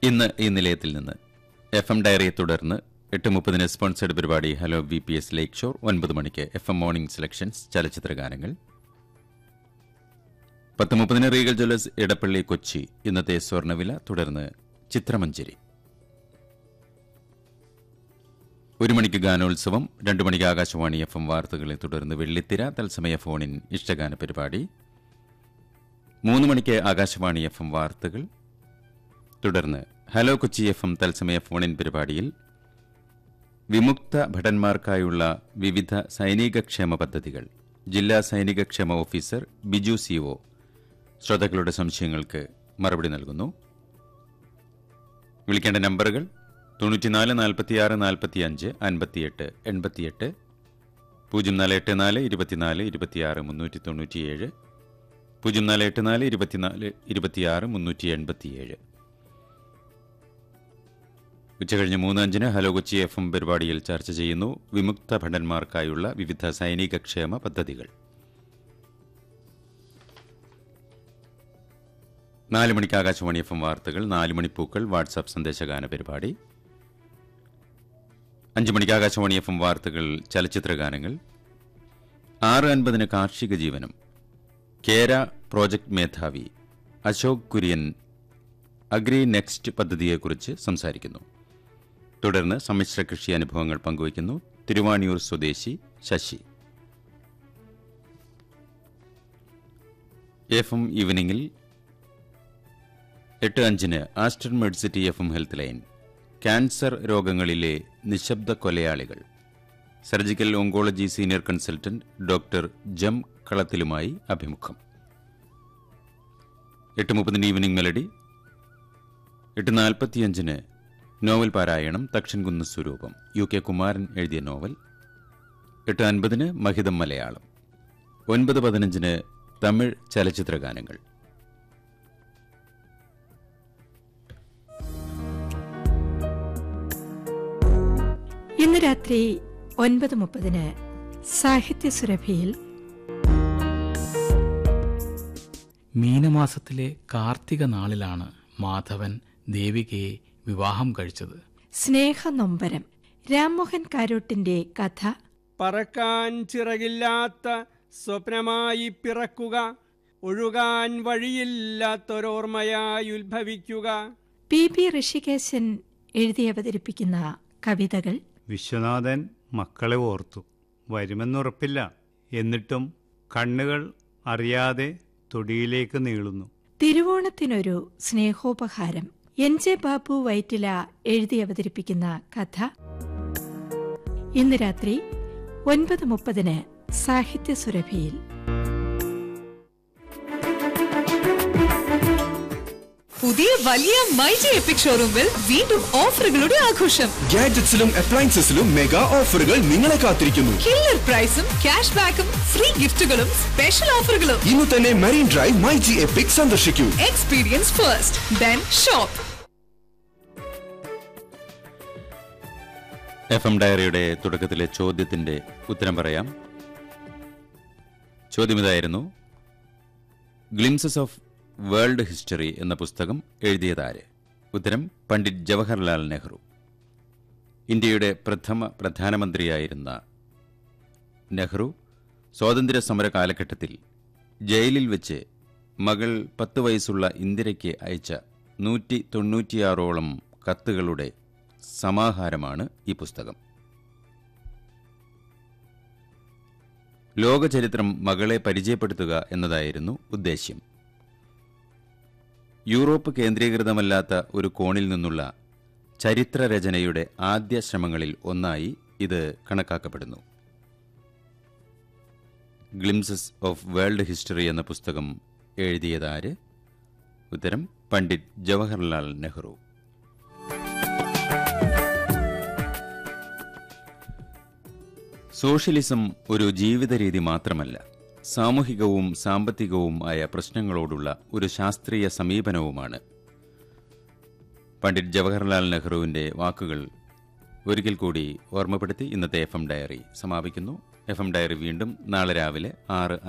ഇന്ന് ഈ നിലയത്തിൽ നിന്ന് എഫ് എം ഡയറിയെ തുടർന്ന് എട്ട് മുപ്പതിന് സ്പോൺസേഡ് പരിപാടി hello V P S lake shore ഒൻപത് മണിക്ക് എഫ് എം മോർണിംഗ് സെലക്ഷൻസ് ചലച്ചിത്ര ഗാനങ്ങൾ പത്ത് മുപ്പതിന് റീഗൽ ജ്വല്ലേഴ്സ് ഇടപ്പള്ളി കൊച്ചി ഇന്നത്തെ സ്വർണ്ണവില തുടർന്ന് ചിത്രമഞ്ചേരി ഒരു മണിക്ക് ഗാനോത്സവം രണ്ടു മണിക്ക് ആകാശവാണി എഫ് എം വാർത്തകളെ തുടർന്ന് വെള്ളിത്തിര തത്സമയ ഫോണിൻ ഇഷ്ടഗാന പരിപാടി മൂന്ന് മണിക്ക് ആകാശവാണി എഫ് എം വാർത്തകൾ തുടർന്ന് ഹലോ കൊച്ചി എഫ് എം തത്സമയ ഫോണിൻ പരിപാടിയിൽ വിമുക്ത ഭടന്മാർക്കായുള്ള വിവിധ സൈനിക ക്ഷേമ പദ്ധതികൾ ജില്ലാ സൈനിക ക്ഷേമ ഓഫീസർ ബിജു സി ഒ ശ്രോതാക്കളുടെ സംശയങ്ങൾക്ക് മറുപടി നൽകുന്നു വിളിക്കേണ്ട നമ്പറുകൾ തൊണ്ണൂറ്റിനാല് നാൽപ്പത്തിയാറ് നാൽപ്പത്തിയഞ്ച് അൻപത്തിയെട്ട് എൺപത്തിയെട്ട് പൂജ്യം നാല് എട്ട് നാല് ഇരുപത്തിനാല് ഇരുപത്തിയാറ് മുന്നൂറ്റി തൊണ്ണൂറ്റിയേഴ് പൂജ്യം നാല് എട്ട് നാല് ഇരുപത്തിനാല് ഇരുപത്തിയാറ് മുന്നൂറ്റി എൺപത്തിയേഴ് ഉച്ചകഴിഞ്ഞ് മൂന്ന് അഞ്ചിന് ഹലോ കൊച്ചി എഫ് എം പരിപാടിയിൽ ചർച്ച ചെയ്യുന്നു വിമുക്ത ഭടന്മാർക്കായുള്ള വിവിധ സൈനിക ക്ഷേമ പദ്ധതികൾ നാല് മണിക്ക് ആകാശവാണി എഫ് എം വാർത്തകൾ നാല് മണിപ്പൂക്കൾ വാട്സാപ്പ് സന്ദേശഗാന പരിപാടി അഞ്ച് മണിക്ക് ആകാശവാണി എഫ് എം വാർത്തകൾ ചലച്ചിത്ര ഗാനങ്ങൾ ആറ് അൻപതിന് കാർഷിക ജീവനം കേര പ്രോജക്ട് മേധാവി അശോക് കുര്യൻ അഗ്രി നെക്സ്റ്റ് പദ്ധതിയെക്കുറിച്ച് സംസാരിക്കുന്നു തുടർന്ന് സമ്മിശ്ര കൃഷി അനുഭവങ്ങൾ പങ്കുവയ്ക്കുന്നു തിരുവാണിയൂർ സ്വദേശി ശശി എഫ് എം ഈവനിങ്ങിൽ എട്ട് അഞ്ചിന് Aster Medcity F M health line cancer രോഗങ്ങളിലെ നിശബ്ദ കൊലയാളികൾ surgical oncology senior consultant doctor ജം കളത്തിലുമായി അഭിമുഖം എട്ട് മുപ്പതിന് ഈവനിംഗ് മെലഡി എട്ട് നാൽപ്പത്തിയഞ്ചിന് നോവൽ പാരായണം തക്ഷൻകുന്ന് സ്വരൂപം യു കെ കുമാരൻ എഴുതിയ നോവൽ എട്ട് അൻപതിന് മഹിതം മലയാളം ഒൻപത് പതിനഞ്ചിന് തമിഴ് ചലച്ചിത്ര ഗാനങ്ങൾ ഇന്ന് രാത്രി ഒൻപത് മുപ്പതിന് സാഹിത്യ സുരഭിയിൽ മീനമാസത്തിലെ കാർത്തിക നാളിലാണ് മാധവൻ ദേവികയെ വിവാഹം കഴിച്ചത് സ്നേഹനൊമ്പരം രാംമോഹൻ കാരോട്ടിന്റെ കഥ പറക്കാൻ ചിറകില്ലാത്ത സ്വപ്നമായി പിറക്കുക ഒഴുകാൻ വഴിയില്ലാത്തൊരോർമ്മയായി ഉത്ഭവിക്കുക പി ബി ഋഷികേശൻ എഴുതി അവതരിപ്പിക്കുന്ന കവിതകൾ വിശ്വനാഥൻ മക്കളെ ഓർത്തു വരുമെന്നുറപ്പില്ല എന്നിട്ടും കണ്ണുകൾ അറിയാതെ തൊടിയിലേക്ക് നീളുന്നു തിരുവോണത്തിനൊരു സ്നേഹോപഹാരം എൻ ജെ ബാബു വൈറ്റില എഴുതി അവതരിപ്പിക്കുന്ന കഥ ഇന്ന് രാത്രി ഒൻപത് മുപ്പതിന് സാഹിത്യ സുരഭിയിൽ പുതിയ വലിയ മൈജി എപ്പിക് ഷോറൂമിൽ വീണ്ടും ഓഫറുകളുടെ ആഘോഷം ഗാഡ്ജറ്റ്സിലും അപ്ലയൻസസിലും മെഗാ ഓഫറുകൾ നിങ്ങളെ കാത്തിരിക്കുന്നു കില്ലർ പ്രൈസും ക്യാഷ് ബാക്കും ഫ്രീ ഗിഫ്റ്റുകളും സ്പെഷ്യൽ ഓഫറുകളും ഇന്ന് തന്നെ marine drive my G epic സന്ദർശിക്കൂ experience first then shop F M ഡയറിയുടെ തുടക്കത്തിലെ ചോദ്യത്തിന്റെ ഉത്തരം പറയാം ചോദ്യം ഇതായിരുന്നു ഗ്ലിംസസ് ഓഫ് വേൾഡ് ഹിസ്റ്ററി എന്ന പുസ്തകം എഴുതിയതാര് ഉത്തരം പണ്ഡിറ്റ് ജവഹർലാൽ നെഹ്റു ഇന്ത്യയുടെ പ്രഥമ പ്രധാനമന്ത്രിയായിരുന്ന നെഹ്റു സ്വാതന്ത്ര്യ സമര കാലഘട്ടത്തിൽ ജയിലിൽ വെച്ച് മകൾ പത്ത് വയസ്സുള്ള ഇന്ദിരയ്ക്ക് അയച്ച നൂറ്റി തൊണ്ണൂറ്റിയാറോളം കത്തുകളുടെ സമാഹാരമാണ് ഈ പുസ്തകം ലോകചരിത്രം മകളെ പരിചയപ്പെടുത്തുക എന്നതായിരുന്നു ഉദ്ദേശ്യം യൂറോപ്പ് കേന്ദ്രീകൃതമല്ലാത്ത ഒരു കോണിൽ നിന്നുള്ള ചരിത്രരചനയുടെ ആദ്യ ശ്രമങ്ങളിൽ ഒന്നായി ഇത് കണക്കാക്കപ്പെടുന്നു ഗ്ലിംസസ് ഓഫ് വേൾഡ് ഹിസ്റ്ററി എന്ന പുസ്തകം എഴുതിയതാര് ഉത്തരം പണ്ഡിറ്റ് ജവഹർലാൽ നെഹ്റു സോഷ്യലിസം ഒരു ജീവിത രീതി മാത്രമല്ല സാമൂഹികവും സാമ്പത്തികവും ആയ പ്രശ്നങ്ങളോടുള്ള ഒരു ശാസ്ത്രീയ സമീപനവുമാണ് പണ്ഡിറ്റ് ജവഹർലാൽ നെഹ്റുവിന്റെ വാക്കുകൾ ഒരിക്കൽ കൂടി ഓർമ്മപ്പെടുത്തി ഇന്നത്തെ എഫ് എം ഡയറി സമാപിക്കുന്നു എഫ് എം ഡയറി വീണ്ടും നാളെ രാവിലെ ആറ്